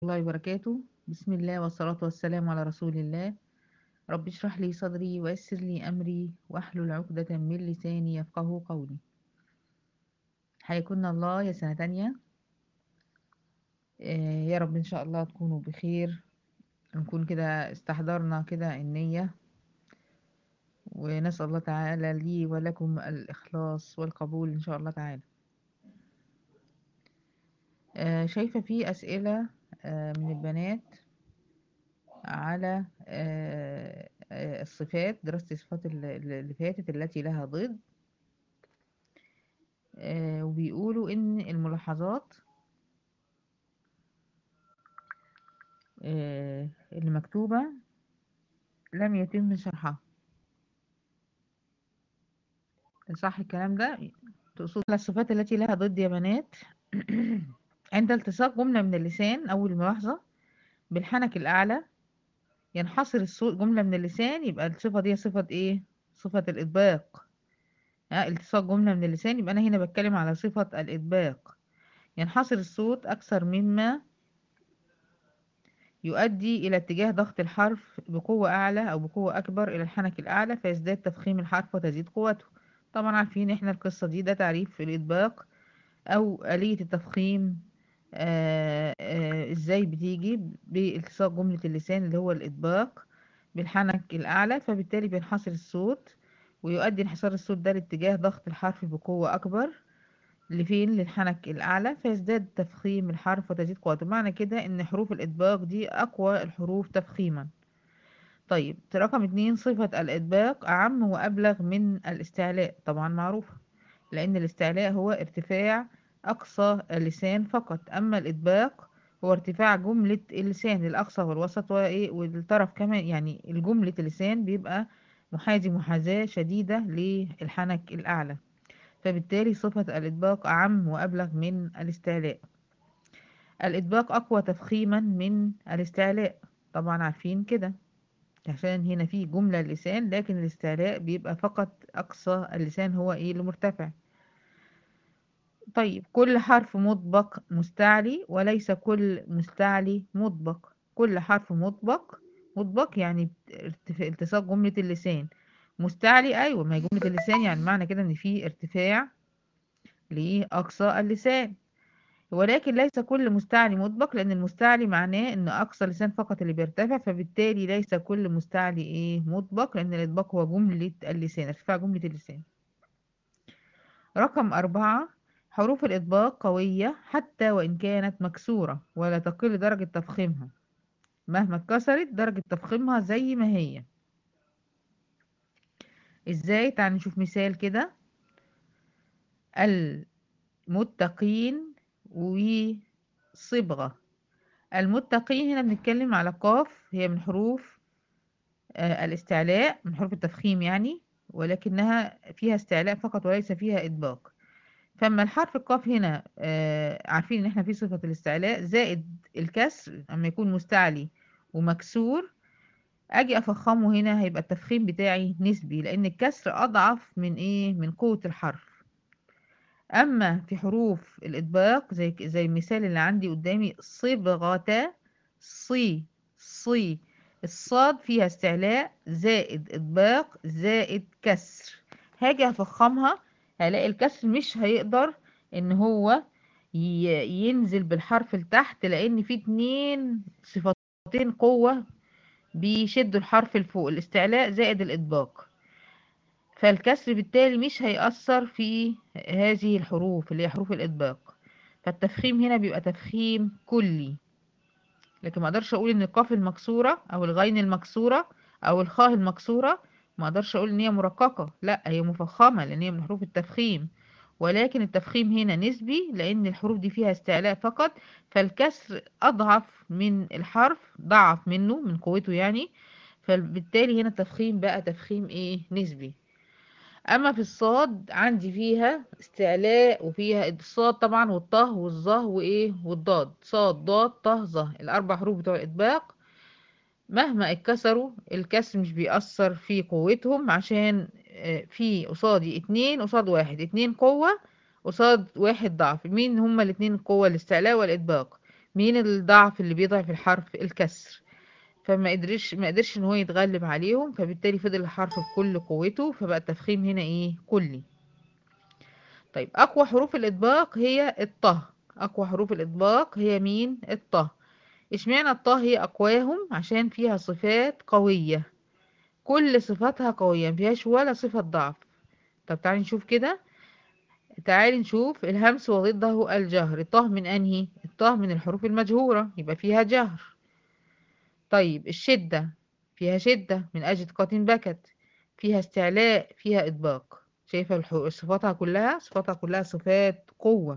الله وبركاته بسم الله والصلاة والسلام على رسول الله رب اشرح لي صدري ويسر لي أمري واحلل عقدة من لساني يفقه قولي حياكم الله يا سنة تانية آه، يا رب إن شاء الله تكونوا بخير نكون كده استحضرنا كده النية ونسأل الله تعالى لي ولكم الإخلاص والقبول إن شاء الله تعالى آه، شايفة في أسئلة آه، من البنات على آه، آه، الصفات دراسة الصفات ال- ال- اللي فاتت التي لها ضد آه، وبيقولوا إن الملاحظات آه، اللي مكتوبة لم يتم شرحها صح الكلام ده تقصد الصفات التي لها ضد يا بنات عند التصاق جملة من اللسان أول ملاحظة بالحنك الأعلى ينحصر الصوت جملة من اللسان يبقى الصفة دي صفة إيه؟ صفة الإطباق ها التصاق جملة من اللسان يبقى أنا هنا بتكلم على صفة الإطباق ينحصر الصوت أكثر مما يؤدي إلى اتجاه ضغط الحرف بقوة أعلى أو بقوة أكبر إلى الحنك الأعلى فيزداد تفخيم الحرف وتزيد قوته طبعا عارفين إحنا القصة دي ده تعريف الإطباق أو آلية التفخيم آه آه إزاي بتيجي بالتصاق جملة اللسان اللي هو الإطباق بالحنك الأعلى فبالتالي بينحصر الصوت ويؤدي انحسار الصوت ده لاتجاه ضغط الحرف بقوة أكبر لفين للحنك الأعلى فيزداد تفخيم الحرف وتزيد قوته معنى كده إن حروف الإطباق دي أقوى الحروف تفخيما طيب رقم اتنين صفة الإطباق أعم وأبلغ من الاستعلاء طبعا معروفة لأن الاستعلاء هو ارتفاع أقصى اللسان فقط أما الإطباق هو ارتفاع جملة اللسان الأقصى والوسط وإيه والطرف كمان يعني الجملة اللسان بيبقى محاذي محاذاة شديدة للحنك الأعلى فبالتالي صفة الإطباق أعم وأبلغ من الاستعلاء الإطباق أقوى تفخيما من الاستعلاء طبعا عارفين كده عشان هنا في جملة اللسان لكن الاستعلاء بيبقى فقط أقصى اللسان هو إيه اللي مرتفع طيب كل حرف مطبق مستعلي وليس كل مستعلي مطبق كل حرف مطبق مطبق يعني ارتفاع التصاق جملة اللسان مستعلي أيوة ما هي جملة اللسان يعني معنى كده إن في ارتفاع لأقصى اللسان ولكن ليس كل مستعلي مطبق لأن المستعلي معناه إن أقصى اللسان فقط اللي بيرتفع فبالتالي ليس كل مستعلي إيه مطبق لأن الإطباق هو جملة اللسان ارتفاع جملة اللسان رقم أربعة حروف الإطباق قوية حتى وإن كانت مكسورة ولا تقل درجة تفخيمها مهما اتكسرت درجة تفخيمها زي ما هي ازاي تعال نشوف مثال كده المتقين وصبغة المتقين هنا بنتكلم على قاف هي من حروف آه، الاستعلاء من حروف التفخيم يعني ولكنها فيها استعلاء فقط وليس فيها إطباق فأما الحرف القاف هنا آه، عارفين إن احنا في صفة الاستعلاء زائد الكسر أما يكون مستعلي ومكسور أجي أفخمه هنا هيبقى التفخيم بتاعي نسبي لأن الكسر أضعف من إيه من قوة الحرف أما في حروف الإطباق زي زي المثال اللي عندي قدامي صبغة صي صي الصاد فيها استعلاء زائد إطباق زائد كسر هاجي أفخمها هلاقي الكسر مش هيقدر إن هو ي- ينزل بالحرف لتحت لأن في اتنين صفتين قوة بيشدوا الحرف لفوق الاستعلاء زائد الإطباق فالكسر بالتالي مش هيأثر في هذه الحروف اللي هي حروف الإطباق فالتفخيم هنا بيبقى تفخيم كلي لكن ما اقدرش اقول ان القاف المكسورة او الغين المكسورة او الخاء المكسورة ما اقدرش اقول ان هي مرققة لا هي مفخمة لان هي من حروف التفخيم ولكن التفخيم هنا نسبي لان الحروف دي فيها استعلاء فقط فالكسر اضعف من الحرف ضعف منه من قوته يعني فبالتالي هنا التفخيم بقى تفخيم ايه نسبي اما في الصاد عندي فيها استعلاء وفيها الصاد طبعا والطه والظه وايه والضاد صاد ضاد طه ظه الاربع حروف بتوع الاطباق مهما اتكسروا الكسر مش بيأثر في قوتهم عشان آه، في قصادي اتنين قصاد واحد اتنين قوة قصاد واحد ضعف مين هما الاتنين القوة الاستعلاء والإطباق مين الضعف اللي بيضعف الحرف الكسر فما قدرش ما قدرش ان هو يتغلب عليهم فبالتالي فضل الحرف بكل قوته فبقى التفخيم هنا ايه كلي طيب اقوى حروف الاطباق هي الطه اقوى حروف الاطباق هي مين الطه اشمعنى الطه هي اقواهم عشان فيها صفات قوية كل صفاتها قوية مفيهاش ولا صفة ضعف طب تعالي نشوف كده تعالي نشوف الهمس وضده الجهر الطه من انهي الطه من الحروف المجهورة يبقى فيها جهر طيب الشدة فيها شدة من أجل قات بكت فيها استعلاء فيها إطباق شايفة الح- صفاتها كلها صفاتها كلها صفات قوة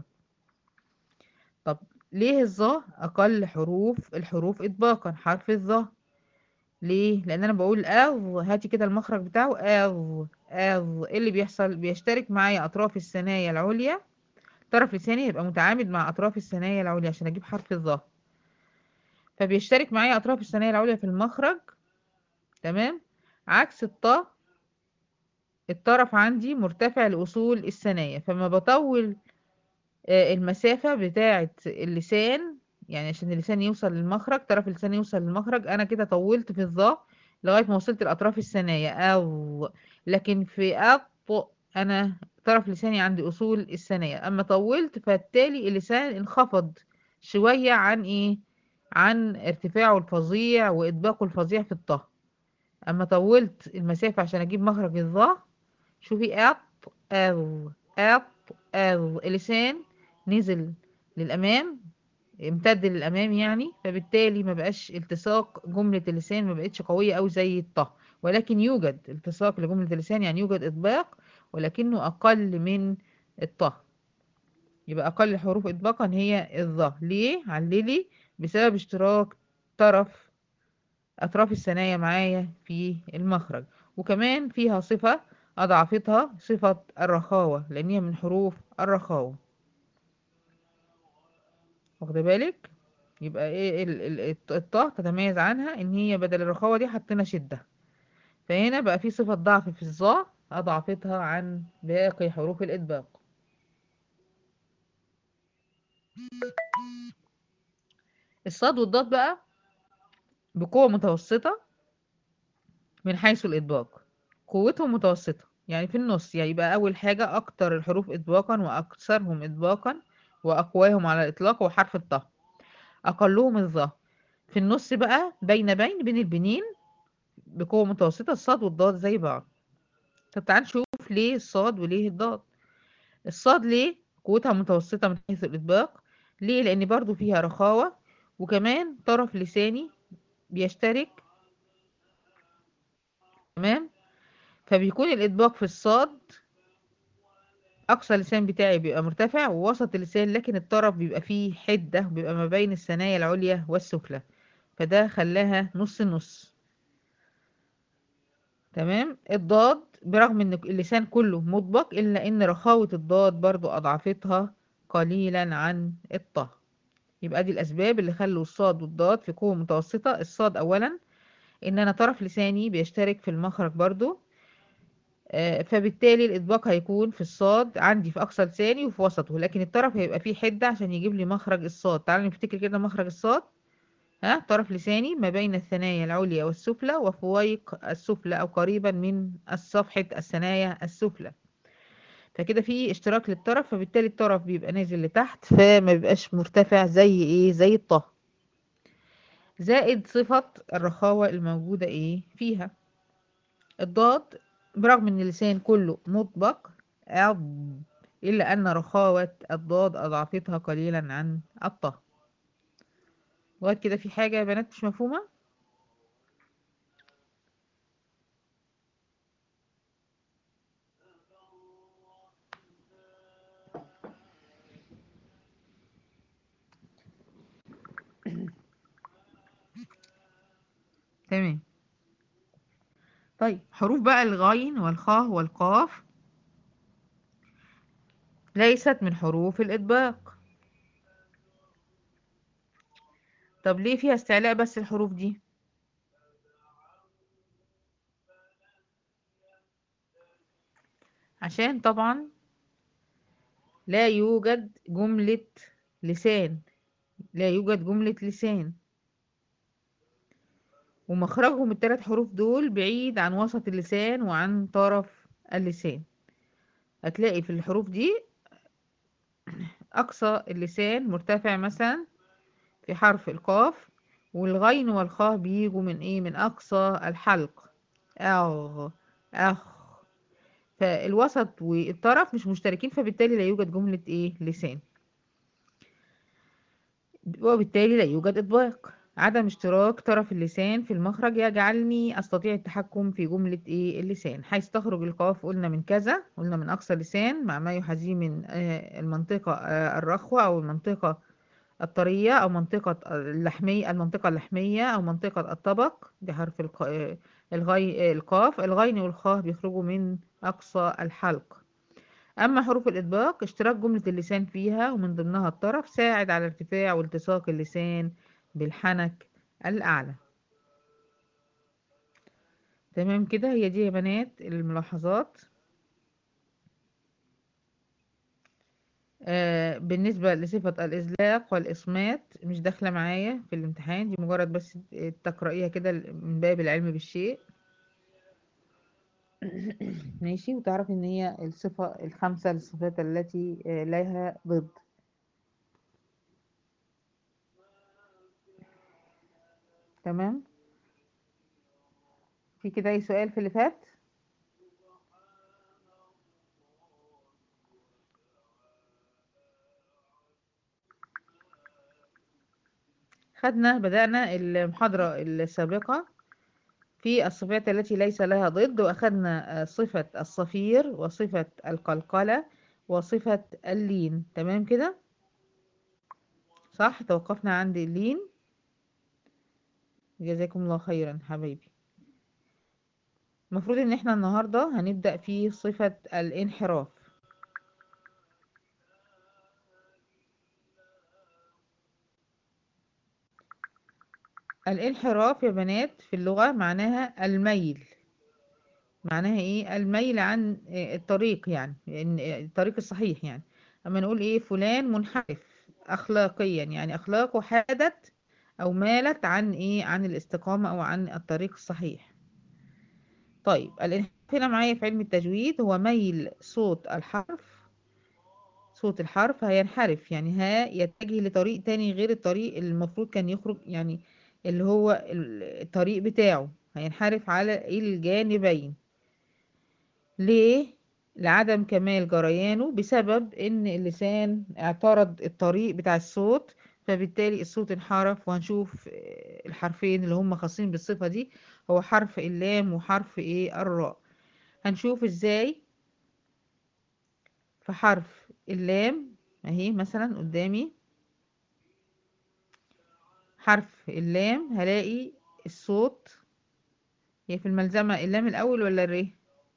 طب ليه الظا أقل حروف الحروف إطباقا حرف الظا ليه لأن أنا بقول أغ هاتي كده المخرج بتاعه أغ أغ إيه اللي بيحصل بيشترك معايا أطراف الثنايا العليا طرف لساني يبقى متعامد مع أطراف الثنايا العليا عشان أجيب حرف الظا فبيشترك معايا أطراف الثنايا العليا في المخرج تمام عكس الطا الطرف عندي مرتفع لأصول الثنايا فما بطول آه، المسافة بتاعة اللسان يعني عشان اللسان يوصل للمخرج طرف اللسان يوصل للمخرج أنا كده طولت في الظا لغاية ما وصلت لأطراف الثنايا أو لكن في أط أنا طرف لساني عندي أصول الثنايا أما طولت فبالتالي اللسان انخفض شوية عن إيه عن ارتفاعه الفظيع وإطباقه الفظيع في الطه اما طولت المسافة عشان اجيب مخرج الظا شوفي أط أو أط أو اللسان نزل للأمام امتد للأمام يعني فبالتالي ما بقاش التصاق جملة اللسان ما بقتش قوية أوي زي الطه ولكن يوجد التصاق لجملة اللسان يعني يوجد إطباق ولكنه أقل من الطه يبقى أقل الحروف إطباقا هي الظا ليه؟ عللي بسبب اشتراك طرف أطراف الثنايا معايا في المخرج وكمان فيها صفة أضعفتها صفة الرخاوة لأن هي من حروف الرخاوة واخد بالك يبقى ايه ال- ال- الط- الطاء تتميز عنها ان هي بدل الرخاوة دي حطينا شدة فهنا بقى في صفة ضعف في الظاء أضعفتها عن باقي حروف الإطباق الصاد والضاد بقى بقوة متوسطة من حيث الإطباق قوتهم متوسطة يعني في النص يعني يبقى أول حاجة أكتر الحروف إطباقا وأكثرهم إطباقا وأقواهم على الإطلاق هو حرف الطاء أقلهم الظا في النص بقى بين بين بين البنين بقوة متوسطة الصاد والضاد زي بعض طب تعال نشوف ليه الصاد وليه الضاد الصاد ليه قوتها متوسطة من حيث الإطباق ليه لأن برضو فيها رخاوة وكمان طرف لساني بيشترك تمام فبيكون الإطباق في الصاد أقصى لسان بتاعي بيبقى مرتفع ووسط اللسان لكن الطرف بيبقى فيه حدة بيبقى ما بين الثنايا العليا والسفلى فده خلاها نص نص تمام الضاد برغم ان اللسان كله مطبق الا ان رخاوة الضاد برضو اضعفتها قليلا عن الطه يبقى دي الاسباب اللي خلوا الصاد والضاد في قوة متوسطة الصاد اولا ان انا طرف لساني بيشترك في المخرج برضو آه، فبالتالي الإطباق هيكون في الصاد عندي في أقصى لساني وفي وسطه لكن الطرف هيبقى فيه حدة عشان يجيب لي مخرج الصاد تعالوا نفتكر كده مخرج الصاد ها طرف لساني ما بين الثنايا العليا والسفلى وفويق السفلى أو قريبا من صفحة الثنايا السفلى فكده في اشتراك للطرف فبالتالي الطرف بيبقى نازل لتحت فما بيبقاش مرتفع زي ايه زي الطه زائد صفة الرخاوة الموجودة ايه فيها الضاد برغم ان اللسان كله مطبق عض إلا أن رخاوة الضاد أضعفتها قليلا عن الطه لغاية كده في حاجة يا بنات مش مفهومة تمام طيب حروف بقى الغين والخاء والقاف ليست من حروف الإطباق طب ليه فيها استعلاء بس الحروف دي عشان طبعا لا يوجد جملة لسان لا يوجد جملة لسان ومخرجهم الثلاث حروف دول بعيد عن وسط اللسان وعن طرف اللسان هتلاقي في الحروف دي أقصى اللسان مرتفع مثلا في حرف القاف والغين والخاء بيجوا من ايه من أقصى الحلق أغ أخ فالوسط والطرف مش مشتركين فبالتالي لا يوجد جملة ايه لسان وبالتالي لا يوجد إطباق عدم اشتراك طرف اللسان في المخرج يجعلني أستطيع التحكم في جملة إيه اللسان حيث تخرج القاف قلنا من كذا قلنا من أقصى اللسان مع ما يحاذيه من آه، المنطقة آه، الرخوة أو المنطقة الطرية أو منطقة اللحمية المنطقة اللحمية أو منطقة الطبق دي حرف الق- آه، الغي القاف الغين والخاء بيخرجوا من أقصى الحلق أما حروف الإطباق اشتراك جملة اللسان فيها ومن ضمنها الطرف ساعد على ارتفاع والتصاق اللسان بالحنك الأعلى تمام كده هي دي يا بنات الملاحظات آه بالنسبة لصفة الإزلاق والإصمات مش داخلة معايا في الامتحان دي مجرد بس تقرأيها كده من باب العلم بالشيء ماشي وتعرف ان هي الصفة الخمسة للصفات التي آه، لها ضد تمام في كده اي سؤال في اللي فات خدنا بدأنا المحاضرة السابقة في الصفات التي ليس لها ضد وأخدنا آه، صفة الصفير وصفة القلقلة وصفة اللين تمام كده صح توقفنا عند اللين جزاكم الله خيرا حبايبي المفروض ان احنا النهاردة هنبدأ في صفة الانحراف الانحراف يا بنات في اللغة معناها الميل معناها ايه الميل عن آه، الطريق يعني إن- آه، الطريق الصحيح يعني اما نقول ايه فلان منحرف اخلاقيا يعني اخلاقه حادت او مالت عن ايه عن الاستقامة او عن الطريق الصحيح طيب الانحراف هنا معايا في علم التجويد هو ميل صوت الحرف صوت الحرف هينحرف يعني ها يتجه لطريق تاني غير الطريق اللي المفروض كان يخرج يعني اللي هو ال- الطريق بتاعه هينحرف على الجانبين ليه؟ لعدم كمال جريانه بسبب ان اللسان اعترض الطريق بتاع الصوت فبالتالي الصوت انحرف وهنشوف آه، الحرفين اللي هم خاصين بالصفة دي هو حرف اللام وحرف ايه الراء هنشوف ازاي في حرف اللام اهي مثلا قدامي حرف اللام هلاقي الصوت هي في الملزمة اللام الأول ولا الري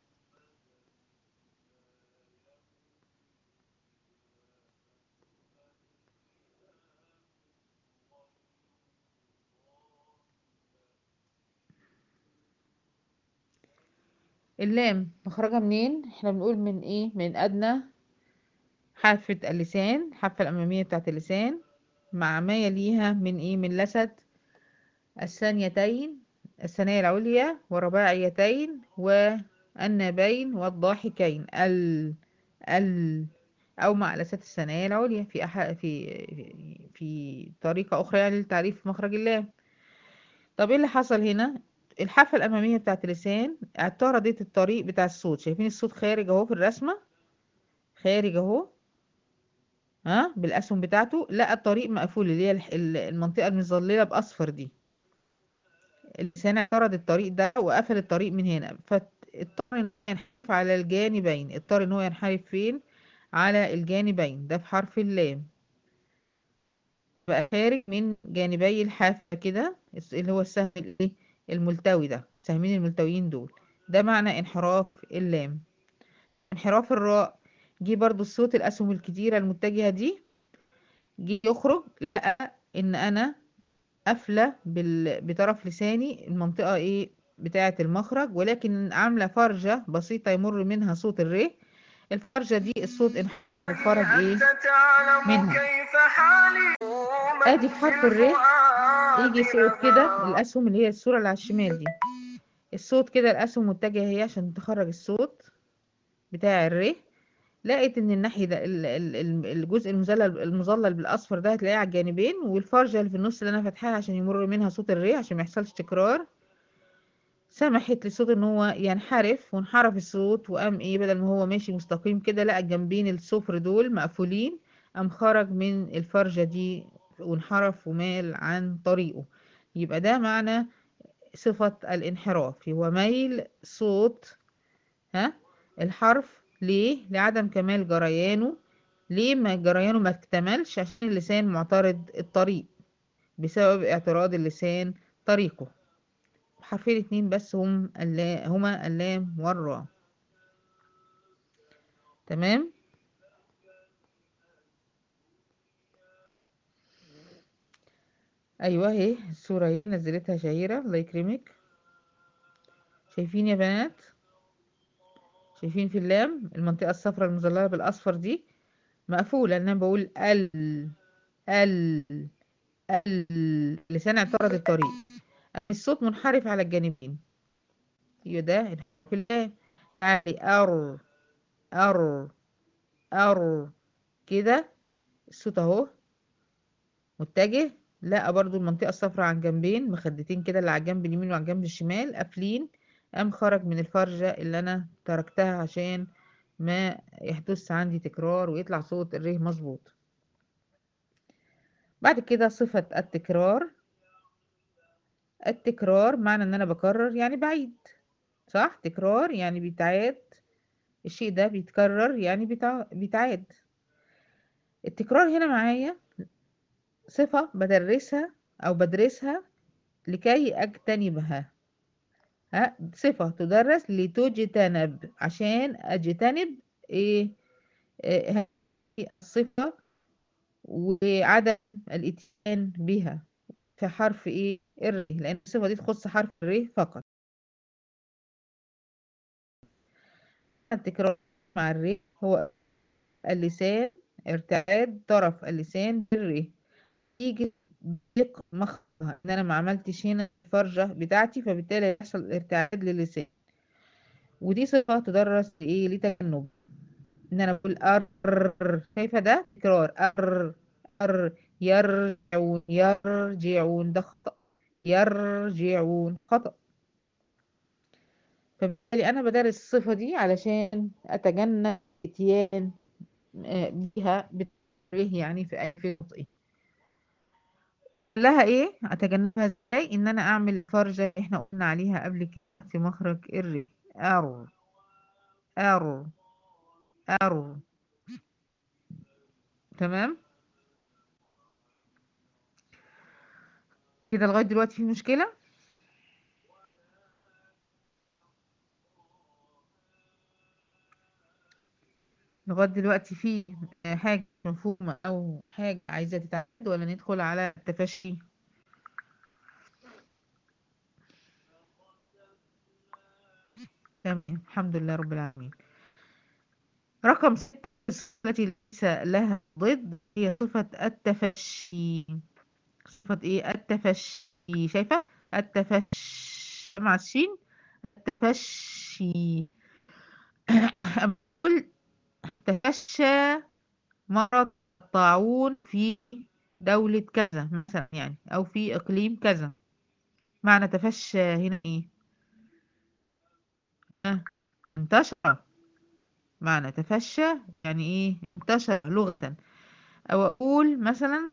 اللام مخرجها منين احنا بنقول من ايه من أدنى حافة اللسان الحافة الأمامية بتاعت اللسان مع ما يليها من ايه من لسد الثانيتين الثانية العليا ورباعيتين والنابين والضاحكين ال ال أو مع لسات الثانية العليا في أح... في في طريقة أخرى يعني لتعريف مخرج اللام طب ايه اللي حصل هنا الحافة الأمامية بتاعت اللسان اعترضت الطريق بتاع الصوت شايفين الصوت خارج اهو في الرسمة خارج اهو ها بالأسهم بتاعته لا الطريق مقفول اللي هي الح- ال- المنطقة المظللة بأصفر دي اللسان اعترض الطريق ده وقفل الطريق من هنا فاضطر انه ينحرف على الجانبين اضطر ان هو ينحرف فين على الجانبين ده في حرف اللام بقى خارج من جانبي الحافة كده الس- اللي هو السهم الايه الملتوي ده السهمين الملتويين دول ده معنى انحراف اللام انحراف الراء جه برضو الصوت الأسهم الكتيرة المتجهة دي جه يخرج لقى ان انا قافلة بال... بطرف لساني المنطقة ايه بتاعة المخرج ولكن عاملة فرجة بسيطة يمر منها صوت الر الفرجة دي الصوت انحرف خرج ايه منها ادي في حرف الر يجي صوت كده الاسهم اللي هي الصورة اللي على الشمال دي الصوت كده الاسهم متجهة هي عشان تخرج الصوت بتاع الر لقيت ان الناحية ده ال- ال- ال- الجزء المظلل المظلل بالاصفر ده هتلاقيه على الجانبين والفرجة اللي في النص اللي انا فاتحاها عشان يمر منها صوت الر عشان ما يحصلش تكرار سمحت للصوت ان هو ينحرف وانحرف الصوت وقام ايه بدل ما هو ماشي مستقيم كده لقى الجنبين الصفر دول مقفولين قام خرج من الفرجة دي وانحرف ومال عن طريقه يبقى ده معنى صفة الانحراف هو ميل صوت ها الحرف ليه لعدم كمال جريانه ليه ما جريانه ما اكتملش عشان اللسان معترض الطريق بسبب اعتراض اللسان طريقه حرفين اتنين بس هم اللا هما اللام والراء تمام ايوه اهي الصورة اهي نزلتها شهيرة الله يكرمك شايفين يا بنات شايفين في اللام المنطقة الصفراء المظللة بالاصفر دي مقفولة انا بقول ال ال ال لسان اعترض الطريق الصوت منحرف على الجانبين يبقى ده في اللام تعالي ار ار ار كده الصوت اهو متجه لا برضو المنطقة الصفراء على الجنبين مخدتين كده اللي على الجنب اليمين وعلى الجنب الشمال قافلين قام خرج من الفرجة اللي انا تركتها عشان ما يحدث عندي تكرار ويطلع صوت الره مظبوط بعد كده صفة التكرار التكرار معنى ان انا بكرر يعني بعيد صح تكرار يعني بيتعاد الشيء ده بيتكرر يعني بيتع... بيتعاد التكرار هنا معايا صفة بدرسها أو بدرسها لكي أجتنبها ها صفة تدرس لتجتنب عشان أجتنب إيه, إيه هذه الصفة وعدم الإتيان بها في حرف إيه الر لأن الصفة دي تخص حرف الر فقط التكرار مع الر هو اللسان ارتعاد طرف اللسان بالر يجي ضيق مخرجها ان انا ما عملتش هنا الفرجة بتاعتي فبالتالي يحصل ارتعاد للسان ودي صفة تدرس لايه لتجنب ان انا بقول ار شايفة ده تكرار ار ار يرجعون يرجعون ده خطأ يرجعون خطأ فبالتالي انا بدرس الصفة دي علشان اتجنب اتيان بيها بالتريه يعني في في نطقي لها ايه اتجنبها ازاي ان انا اعمل فرجة احنا قلنا عليها قبل كده في مخرج الر ار ار ار تمام كده لغاية دلوقتي في مشكلة لغاية دلوقتي في حاجة مفهومة أو حاجة عايزة تتعد ولا ندخل على التفشي تمام الحمد لله رب العالمين رقم ستة التي ليس لها ضد هي صفة التفشي صفة ايه التفشي شايفة التفشي مع الشين التفشي أقول تفشى مرض الطاعون في دولة كذا مثلا يعني أو في إقليم كذا معنى تفشى هنا إيه آه. انتشر معنى تفشى يعني إيه انتشر لغة أو أقول مثلا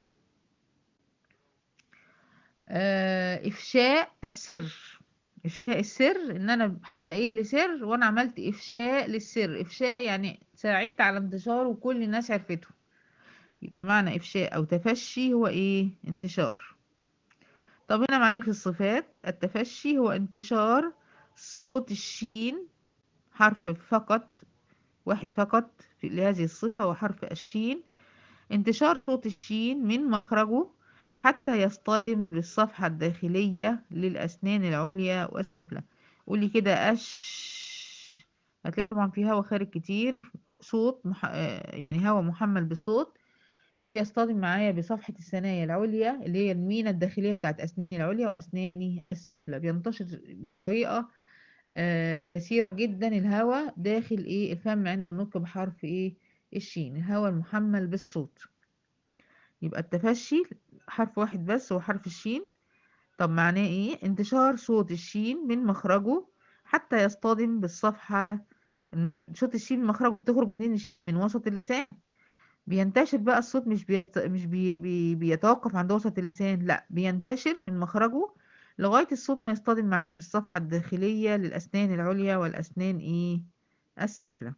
آه إفشاء سر إفشاء السر إن أنا ايه سر وانا عملت افشاء للسر افشاء يعني ساعدت على انتشاره وكل الناس عرفته معنى افشاء او تفشي هو ايه انتشار طب هنا معاك في الصفات التفشي هو انتشار صوت الشين حرف فقط واحد فقط في لهذه الصفة وحرف الشين انتشار صوت الشين من مخرجه حتى يصطدم بالصفحة الداخلية للأسنان العليا والسفلى قولي كده أش هتلاقي طبعا في هوا خارج كتير صوت مح... آه، يعني هواء محمل بصوت يصطدم معايا بصفحة الثنايا العليا اللي هي المينا الداخلية بتاعت أسناني العليا وأسناني السفلى بينتشر بطريقة آه، كثيرة جدا الهواء داخل إيه الفم عند النطق بحرف إيه الشين الهواء المحمل بالصوت يبقى التفشي حرف واحد بس هو حرف الشين طب معناه إيه انتشار صوت الشين من مخرجه حتى يصطدم بالصفحة صوت الشين من مخرجه تخرج من من وسط اللسان بينتشر بقى الصوت مش بيت... مش بي... بي... بيتوقف عند وسط اللسان لا بينتشر من مخرجه لغاية الصوت ما يصطدم مع الصفحة الداخلية للأسنان العليا والأسنان إيه السفلى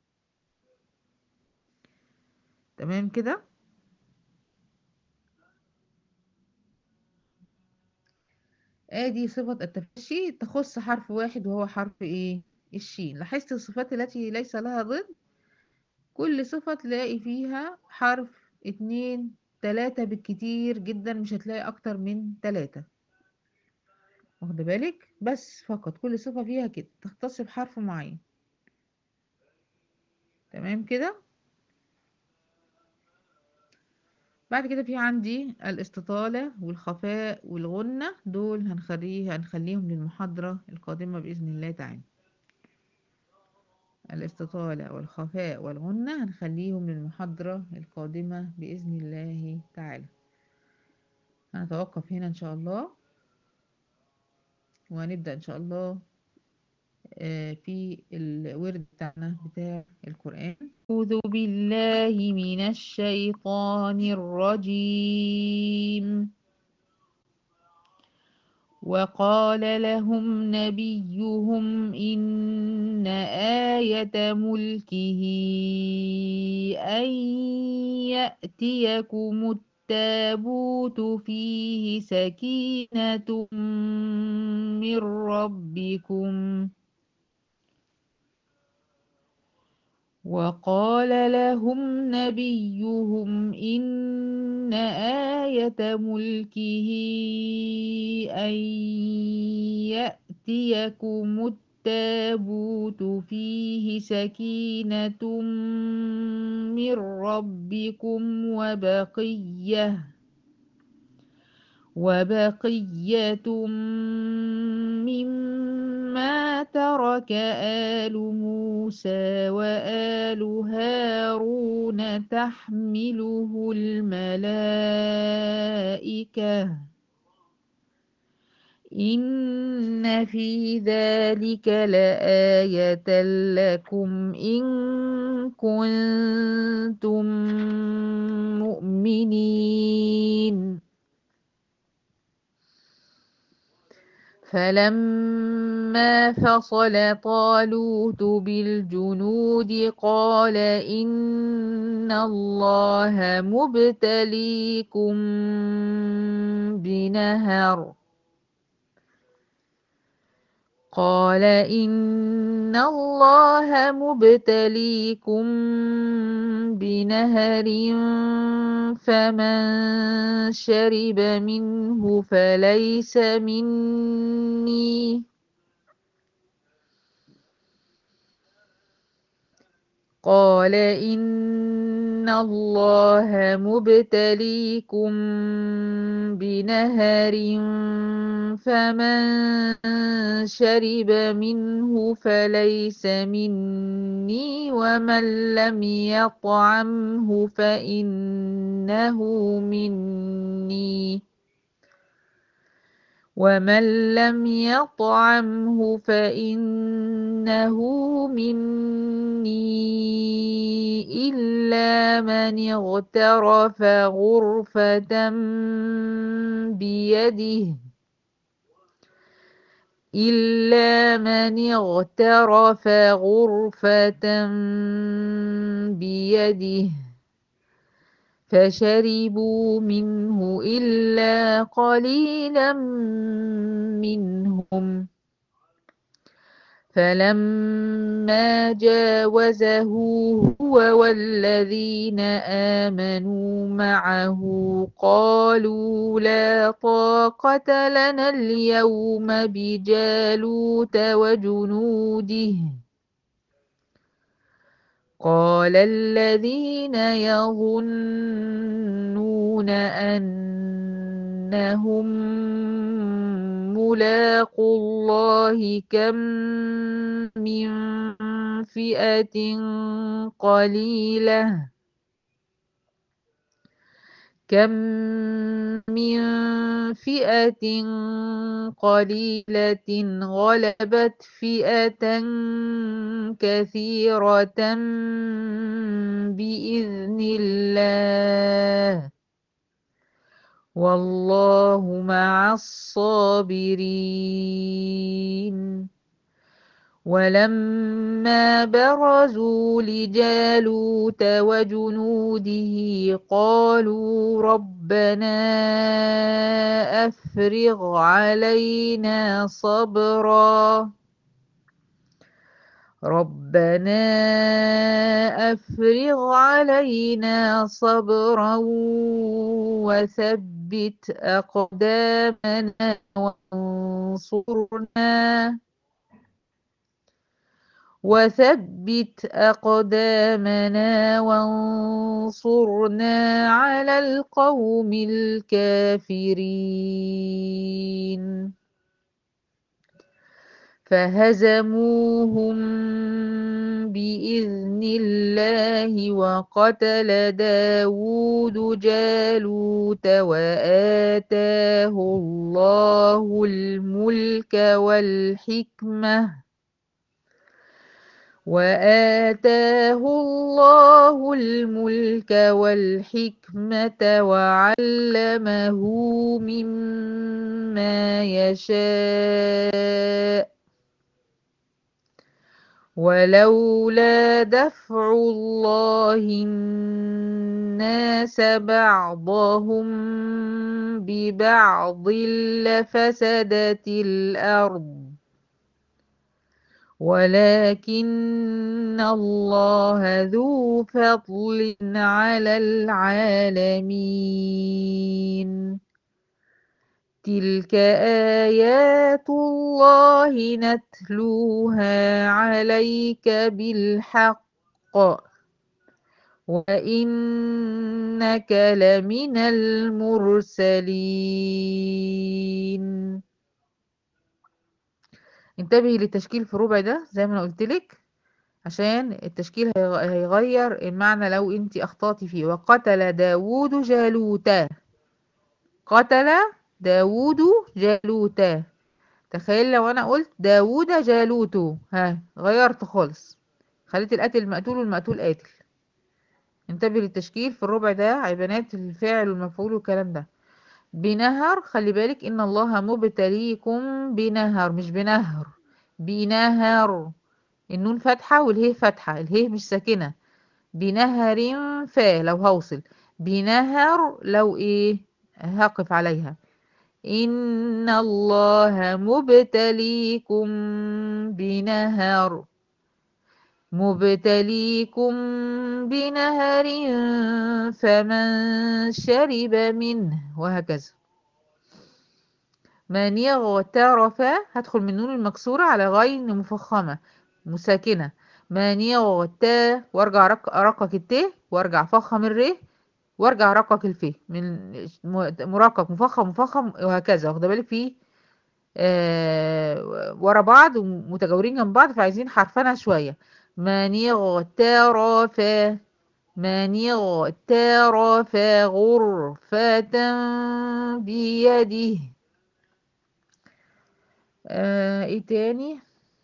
تمام كده ادي صفة التفشي تخص حرف واحد وهو حرف ايه الشين لاحظت الصفات التي ليس لها ضد كل صفة تلاقي فيها حرف اتنين تلاتة بالكتير جدا مش هتلاقي اكتر من تلاتة واخد بالك بس فقط كل صفة فيها كده تختص بحرف معين تمام كده بعد كده في عندي الاستطالة والخفاء والغنة دول هنخليه هنخليهم للمحاضرة القادمة بإذن الله تعالى الاستطالة والخفاء والغنة هنخليهم للمحاضرة القادمة بإذن الله تعالى هنتوقف هنا إن شاء الله وهنبدأ إن شاء الله في الورد بتاعنا بتاع القرآن أعوذ بالله من الشيطان الرجيم وقال لهم نبيهم إن آية ملكه أن يأتيكم التابوت فيه سكينة من ربكم وقال لهم نبيهم إن آية ملكه أن يأتيكم التابوت فيه سكينة من ربكم وبقية وبقية مما ترك آل موسى وآل هارون تحمله الملائكة إن في ذلك لآية لكم إن كنتم مؤمنين فلما فصل طالوت بالجنود قال إن الله مبتليكم بنهر قال إن الله مبتليكم بنهر فمن شرب منه فليس مني قال إن الله مبتليكم بنهر فمن شرب منه فليس مني ومن لم يطعمه فإنه مني ومن لم يطعمه فإنه مني إلا من اغترف غرفة بيده إلا من اغترف غرفة بيده فشربوا منه إلا قليلا منهم فلما جاوزه هو والذين آمنوا معه قالوا لا طاقة لنا اليوم بجالوت وجنوده قال الذين يظنون أنهم ملاقوا الله كم من فئة قليلة كم من فئة قليلة غلبت فئة كثيرة بإذن الله والله مع الصابرين ولما برزوا لجالوت وجنوده قالوا ربنا أفرغ علينا صبرا ربنا أفرغ علينا صبرا وثبت أقدامنا وانصرنا وثبت أقدامنا وانصرنا على القوم الكافرين فهزموهم بإذن الله وقتل داود جالوت وآتاه الله الملك والحكمة وآتاه الله الملك والحكمة وعلمه مما يشاء ولولا دفع الله الناس بعضهم ببعض لفسدت الأرض ولكن الله ذو فضل على العالمين تلك آيات الله نتلوها عليك بالحق وإنك لمن المرسلين انتبهي للتشكيل في الربع ده زي ما انا قلتلك عشان التشكيل هيغير المعنى لو انت اخطأتي فيه وقتل داوود جالوتا قتل داوود جالوتا تخيل لو انا قلت داوود جالوتو ها غيرت خالص خليت القاتل المقتول والمقتول قاتل انتبه للتشكيل في الربع ده عبانات الفاعل والمفعول والكلام ده بنهر خلي بالك ان الله مبتليكم بنهر مش بنهر بنهر النون فتحة والهي فتحة الهي مش ساكنة بنهر فا لو هوصل بنهر لو ايه هقف عليها إن الله مبتليكم بنهر مبتليكم بنهر فمن شرب منه وهكذا من اغترف هدخل من نون المكسورة على غين مفخمة مساكنة من يغتا وارجع رق رقق الت وارجع فخم الر وارجع رقق الف من مرقق مفخم مفخم وهكذا واخده بالك فيه آه ورا بعض ومتجاورين جنب بعض فعايزين حرفنا شويه من اغترف من اغترف غرفة بيده آه ايه تاني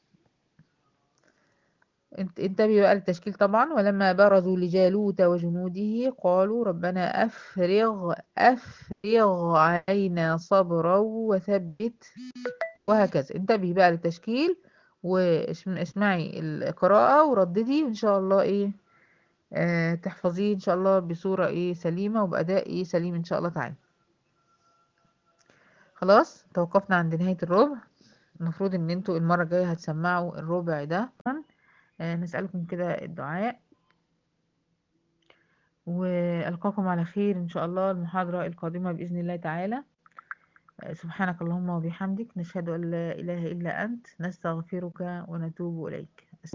انتبهوا بقى للتشكيل طبعا ولما برزوا لجالوت وجنوده قالوا ربنا أفرغ أفرغ علينا صبرا وثبت وهكذا انتبهي بقى للتشكيل واسمعي القراءة ورددي وإن شاء الله إيه آه تحفظيه إن شاء الله بصورة إيه سليمة وبأداء إيه سليم إن شاء الله تعالى خلاص توقفنا عند نهاية الربع المفروض إن انتوا المرة الجاية هتسمعوا الربع ده آه نسألكم كده الدعاء وألقاكم على خير إن شاء الله المحاضرة القادمة بإذن الله تعالى سبحانك اللهم وبحمدك نشهد أن لا إله إلا أنت نستغفرك ونتوب إليك